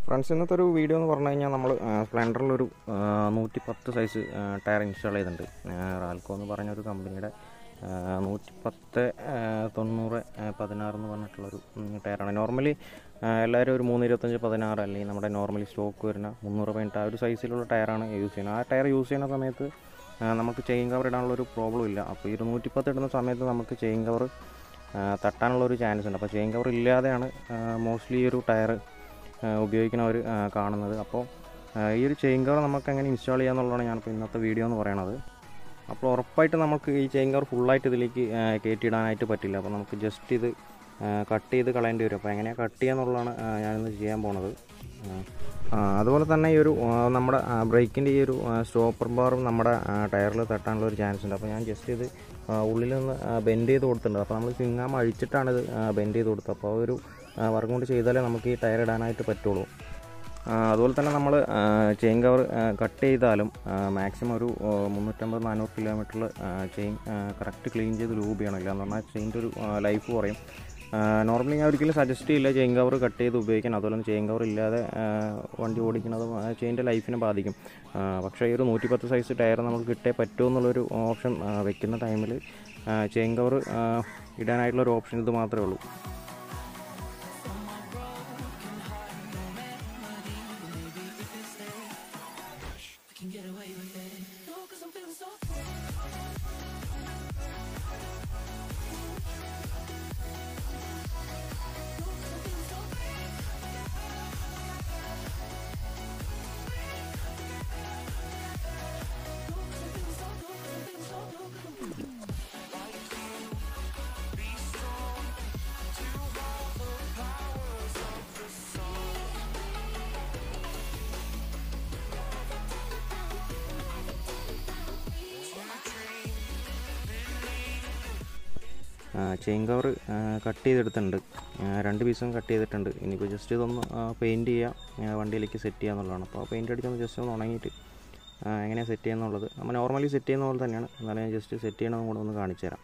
Friends ഇന്നത്തെ ഒരു video എന്ന് പറഞ്ഞു കഴിഞ്ഞാൽ നമ്മൾ സ്പ്ലെൻഡറിലൊരു നൂറ്റി പത്ത് സൈസ് ടയർ ഇൻസ്റ്റാൾ ചെയ്തിട്ടുണ്ട് റാൽക്കോ എന്ന് പറഞ്ഞ ഒരു കമ്പനിയുടെ നൂറ്റി പത്ത് തൊണ്ണൂറ് പതിനാറ് എന്ന് പറഞ്ഞിട്ടുള്ളൊരു ഉം, ടയറാണ് നോർമലി എല്ലാവരും ഒരു മൂന്ന് ഇരുപത്തഞ്ച് പതിനാറ് അല്ലെങ്കിൽ നമ്മുടെ നോർമലി സ്റ്റോക്ക് വരുന്ന മുന്നൂറ് പതിനെട്ട് ആ ഒരു സൈസിലുള്ള ടയറാണ് യൂസ് ചെയ്യുന്നത് ആ ടയർ യൂസ് ചെയ്യുന്ന സമയത്ത് ആ, നമുക്ക് ചെയിൻ കവർ ഇടാനുള്ള ഒരു പ്രോബ്ലം ഇല്ല അപ്പോൾ ഈ ഒരു നൂറ്റിപ്പത്ത് ഇടുന്ന സമയത്ത് നമുക്ക് ചെയിൻ കവർ തട്ടാനുള്ള ഒരു ചാൻസ് ഉണ്ട് അപ്പോൾ ചെയിൻ കവർ ഇല്ലാതെയാണ് മോസ്റ്റ്ലി ഈ ഒരു ടയർ ഉപയോഗിക്കുന്നവർ കാണുന്നത് അപ്പോൾ ആ, ഈ ഒരു ചെയിൻ കവർ നമുക്ക് എങ്ങനെ ഇൻസ്റ്റാൾ ചെയ്യാന്നുള്ളതാണ് ഞാനിപ്പോൾ ഇന്നത്തെ വീഡിയോ എന്ന് പറയണത് അപ്പോൾ ഉറപ്പായിട്ട് നമുക്ക് ഈ ചെയിൻ കവർ ഫുള്ളായിട്ട് ഇതിലേക്ക് ആ, കയറ്റിയിടാനായിട്ട് പറ്റില്ല അപ്പോൾ നമുക്ക് ജസ്റ്റ് ഇത് കട്ട് ചെയ്ത് കളയേണ്ടി വരും അപ്പോൾ എങ്ങനെയാണ് കട്ട് ചെയ്യാന്നുള്ളതാണ് ആ, ഞാനിന്ന് ചെയ്യാൻ പോണത് ആ. ആ, അതുപോലെ തന്നെ ഈ ഒരു ആ, നമ്മുടെ ബ്രേക്കിൻ്റെ ഈ ഒരു സ്റ്റോപ്പർ ബാറും നമ്മുടെ ടയറിൽ തട്ടാനുള്ള ഒരു ചാൻസ് ഉണ്ട് അപ്പോൾ ഞാൻ ജസ്റ്റ് ഇത് ആ, ഉള്ളിൽ നിന്ന് ബെൻഡ് ചെയ്ത് കൊടുത്തിട്ടുണ്ട് അപ്പോൾ നമ്മൾ ചുങ്ങാമ അഴിച്ചിട്ടാണ് ഇത് ബെൻഡ് ചെയ്ത് കൊടുത്തത് അപ്പോൾ ആ ഒരു വർക്ക് കൊണ്ട് ചെയ്താലേ നമുക്ക് ഈ ടയർ ഇടാനായിട്ട് പറ്റുള്ളൂ ആ, അതുപോലെ തന്നെ നമ്മൾ ചെയിൻ കവർ കട്ട് ചെയ്താലും മാക്സിമം ഒരു ആ, മുന്നൂറ്റമ്പത് നാനൂറ് കിലോമീറ്ററിൽ ചെയിൻ കറക്റ്റ് ക്ലീൻ ചെയ്ത് ലൂബ് ചെയ്യണം ഇല്ല എന്ന് പറഞ്ഞാൽ ചെയിൻ്റെ ഒരു ലൈഫ് കുറയും നോർമലി ഞാൻ ഒരിക്കലും സജസ്റ്റ് ചെയ്യില്ല ചെയിൻ കവർ കട്ട് ചെയ്ത് ഉപയോഗിക്കാൻ അതുപോലെ തന്നെ ചെയിൻ കവർ ഇല്ലാതെ ആ, വണ്ടി ഓടിക്കുന്നതും ചെയിൻ്റെ ലൈഫിനെ ബാധിക്കും ആ, പക്ഷേ ഈ ഒരു നൂറ്റി പത്ത് സൈസ് ടയർ നമുക്ക് കിട്ടേ പറ്റുമോ എന്നുള്ളൊരു ഓപ്ഷൻ വെക്കുന്ന ടൈമിൽ ചെയിൻ കവർ ഇടാനായിട്ടുള്ളൊരു ഓപ്ഷൻ ഇത് മാത്രമേ ഉള്ളൂ ചെയിൻ കവർ കട്ട് ചെയ്തെടുത്തിട്ടുണ്ട് ആ, രണ്ട് പീസും കട്ട് ചെയ്തിട്ടുണ്ട് ഇനിയിപ്പോൾ ജസ്റ്റ് ഇതൊന്ന് പെയിൻറ്റ് ചെയ്യുക വണ്ടിയിലേക്ക് സെറ്റ് ചെയ്യുക എന്നുള്ളതാണ് അപ്പോൾ പെയിൻറ്റ് അടിച്ചൊന്ന് ജസ്റ്റ് ഒന്ന് ഉണങ്ങിയിട്ട് എങ്ങനെയാണ് സെറ്റ് ചെയ്യുന്നുള്ളത് നമ്മൾ നോർമലി സെറ്റ് ചെയ്യുന്ന പോലെ തന്നെയാണ് എന്നാലും ഞാൻ ജസ്റ്റ് സെറ്റ് ചെയ്യണമെന്നും കൂടെ ഒന്ന് കാണിച്ചു തരാം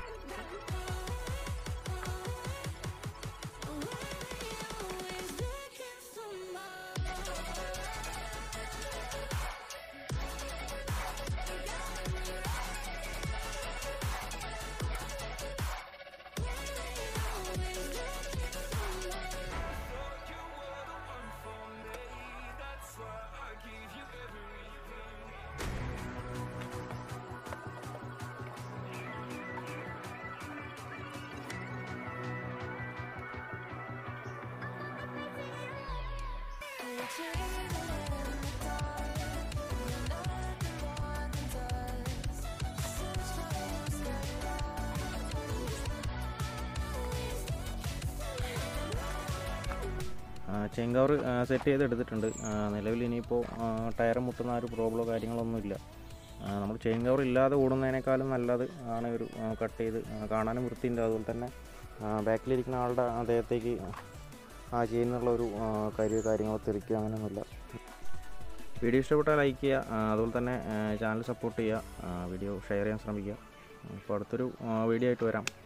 ചെയിൻ കവർ സെറ്റ് ചെയ്ത് എടുത്തിട്ടുണ്ട് നിലവിൽ ഇനിയിപ്പോൾ ടയർ മുട്ടുന്ന ആ ഒരു പ്രോബ്ലമോ കാര്യങ്ങളൊന്നുമില്ല നമ്മൾ ചെയിൻ കവർ ഇല്ലാതെ ഓടുന്നതിനേക്കാളും നല്ലത് ആണ് ഒരു കട്ട് ചെയ്ത് ആ, കാണാനും വൃത്തിയുണ്ട് അതുപോലെ തന്നെ ബാക്കിലിരിക്കുന്ന ആളുടെ അദ്ദേഹത്തേക്ക് ആ ചെയ്യുന്നുള്ള ഒരു കരി കാര്യങ്ങളോ തെറിക്കുക അങ്ങനെയൊന്നുമില്ല വീഡിയോ ഇഷ്ടപ്പെട്ടാൽ ലൈക്ക് ചെയ്യുക ആ, അതുപോലെ തന്നെ ചാനൽ സപ്പോർട്ട് ചെയ്യുക ആ, വീഡിയോ ഷെയർ ചെയ്യാൻ ശ്രമിക്കുക അപ്പോൾ അടുത്തൊരു ആ, വീഡിയോ ആയിട്ട് വരാം